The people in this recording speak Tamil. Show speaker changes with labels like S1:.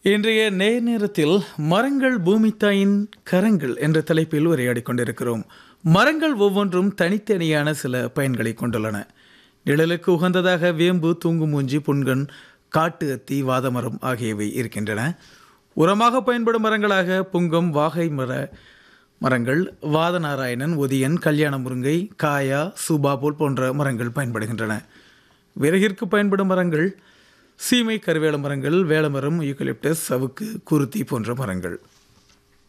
S1: இன்றைய நேர் நேரத்தில் மரங்கள் பூமி தாயின் கரங்கள் என்ற தலைப்பில் உரையாடிக் கொண்டிருக்கிறோம் மரங்கள் ஒவ்வொன்றும் தனித்தனியான சில பயன்களை கொண்டுள்ளன நிழலுக்கு உகந்ததாக வேம்பு தூங்குமூஞ்சி புன்கன் காட்டு அத்தி வாதமரம் ஆகியவை இருக்கின்றன உரமாக பயன்படும் மரங்களாக புங்கம் வாகை மர மரங்கள் வாதநாராயணன் ஒதியன் கல்யாண முருங்கை காயா சூபாபோல் போன்ற மரங்கள் பயன்படுகின்றன விறகிற்கு பயன்படும் மரங்கள் சீமை கருவேல மரங்கள் வேலமரம் யூக்கலிப்டஸ் சவுக்கு குருத்தி போன்ற மரங்கள்